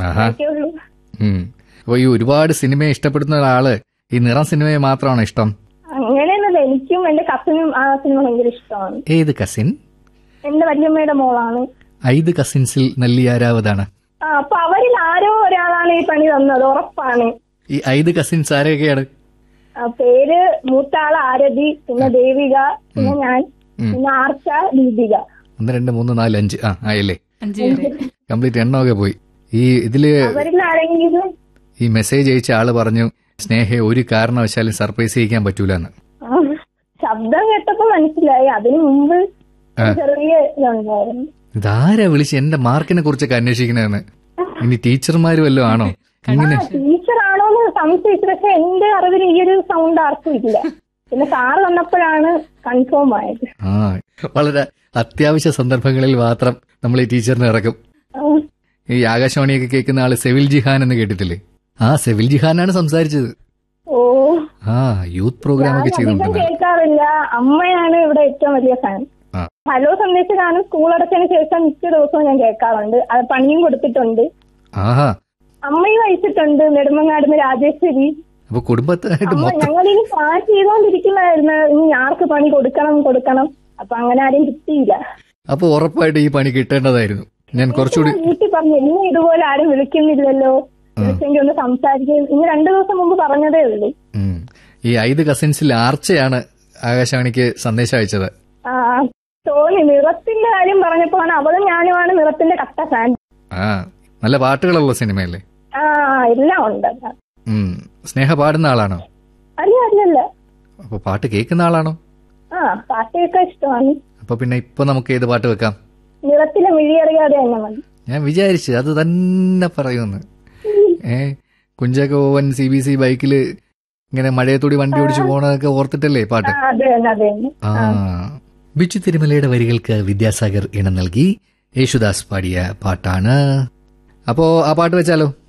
ആഹാ അതൊക്കെ ഉള്ളൂ ഉം. അപ്പൊ ഈ ഒരുപാട് സിനിമയെ ഇഷ്ടപ്പെടുന്ന ഒരാള് ഈ നിറം സിനിമയെ മാത്രമാണോ ഇഷ്ടം അങ്ങനെയൊന്നുമില്ല എനിക്കും എന്റെ കസിനും ആ സിനിമ ഭയങ്കര ഇഷ്ടമാണ് ഏത് കസിൻ എന്റെ വല്യമ്മയുടെ മോളാണ് ഐത് കസിൻസിൽ നെല്ലിയാരാവതാണ് ആ അപ്പൊ അവരിൽ ആരോ ഒരാളാണ് ഈ പണി തന്നത് ഉറപ്പാണ് ഈ ഐത് കസിൻസ് ആരൊക്കെയാണ് ആ, പേര് മൂത്താള് ആരതി പിന്നെ ദേവിക പിന്നെ ഞാൻ ഉം. പിന്നെ ആർച്ച ദീപിക ഒന്ന് രണ്ട് മൂന്ന് നാല് അഞ്ച് ആ ആയല്ലേ അഞ്ചു പേര് കംപ്ലീറ്റ് എണ്ണമൊക്കെ പോയി ഈ ഇതില് അവരിൽ ആരെങ്കിലും ഈ മെസ്സേജ് അയച്ച ആള് പറഞ്ഞു സ്നേഹയെ ഒരു കാരണവശാലും സർപ്രൈസ് ചെയ്യിക്കാൻ പറ്റൂലെന്ന് ആ, ശബ്ദം കേട്ടപ്പോ മനസ്സിലായി അതിനു മുമ്പ് ആ. ചെറിയ ഇതുണ്ടായിരുന്നു ഇതാരാ വിളിച്ച് എന്റെ മാർക്കിനെ കുറിച്ചൊക്കെ അന്വേഷിക്കണതെന്ന് ഇനി ടീച്ചർമാര് വല്ലതും ആണോ ഇങ്ങനെ ടീച്ചറാണോന്ന് സംശയിച്ചു പക്ഷെ എന്റെ അറിവിൽ ഈ ഒരു സൗണ്ട് ആർക്കും ഇല്ല പിന്നെ സാറ് വന്നപ്പോഴാണ് കൺഫേം ആയത് ആ വളരെ അത്യാവശ്യ സന്ദർഭങ്ങളിൽ മാത്രം നമ്മൾ ഈ ടീച്ചറിനെ ഇറക്കും ആ, ഈ ആകാശവാണിയൊക്കെ കേൾക്കുന്ന ആള് സെവിൽ ജിഹാൻ എന്ന് കേട്ടിട്ടില്ലേ ആ സെവിൽ ജിഹാനാണ് സംസാരിച്ചത് ഓ ആ യൂത്ത് പ്രോഗ്രാം ഒക്കെ ഞാൻ അധികം ചെയ്തുകൊണ്ടിരുന്നത് കേൾക്കാറില്ല അമ്മയാണ് ഇവിടെ ഏറ്റവും വലിയ ഫാൻ ആ. ഹലോ സന്ദേശ ഗാനം സ്കൂൾ അടച്ചതിന് ശേഷം മിക്ക ദിവസവും ഞാൻ കേൾക്കാറുണ്ട് അത് പണിയും കൊടുത്തിട്ടുണ്ട് ആഹാ അമ്മയും അയച്ചിട്ടുണ്ട് നെടുമങ്ങാടുന്ന് രാജേശ്വരി അപ്പൊ കുടുംബത്തായിട്ട് അമ്മ മൊത്തം ഞങ്ങൾ ഇനി പ്ലാൻ ചെയ്തോണ്ടിരിക്കുന്നതായിരുന്നു ഇനി ആർക്ക് പണി കൊടുക്കണം കൊടുക്കണം അപ്പൊ അങ്ങനെ ആരും കിട്ടിയില്ല അപ്പൊ ഉറപ്പായിട്ട് ഈ പണി കിട്ടേണ്ടതായിരുന്നു ഞാൻ കുറച്ചുകൂടി ഞാൻ വീട്ടിൽ പറഞ്ഞു ഇനി ഇതുപോലെ ആരും വിളിക്കുന്നില്ലല്ലോ വിളിച്ചെങ്കിൽ ഒന്ന് സംസാരിക്കും ഇന്ന് രണ്ടു ദിവസം മുമ്പ് പറഞ്ഞതേ ഉള്ളൂ ഉം. ഈ ഐത് കസിൻസിൽ ആർച്ചയാണ് ആകാശവാണിക്ക് സന്ദേശം അയച്ചത് ആ തോന്നി നിറത്തിന്റെ കാര്യം പറഞ്ഞപ്പോഴാണ് അവളും ഞാനുമാണ് നിറത്തിന്റെ കട്ട ഫാൻ ആ നല്ല പാട്ടുകളുള്ള സിനിമയല്ലേ ആ എല്ലാം ഉണ്ട് ഉം. സ്നേഹ പാടുന്ന ആളാണോ അല്ല അല്ലല്ല അപ്പൊ പാട്ട് കേൾക്കുന്ന ആളാണോ ആ പാട്ടൊക്കെ ഇഷ്ടമാണ് അപ്പൊ പിന്നെ ഇപ്പൊ നമുക്ക് ഏത് പാട്ട് വെക്കാം നിറത്തിലെ മിഴിയറിയാതെ തന്നെ മതി ഞാൻ വിചാരിച്ചു അത് തന്നെ പറയുമെന്ന് ഏ കുഞ്ചാക്കോ ഓവൻ സി ബി സി ബൈക്കില് ഇങ്ങനെ മഴയത്തൂടി വണ്ടി ഓടിച്ചു പോണതൊക്കെ ഓർത്തിട്ടല്ലേ പാട്ട് ആ അതെ തന്നെ അതെ തന്നെ ആ ബിജു തിരുമലയുടെ വരികൾക്ക് വിദ്യാസാഗർ ഇണം നൽകി യേശുദാസ് പാടിയ പാട്ടാണ് അപ്പോ ആ പാട്ട് വെച്ചാലോ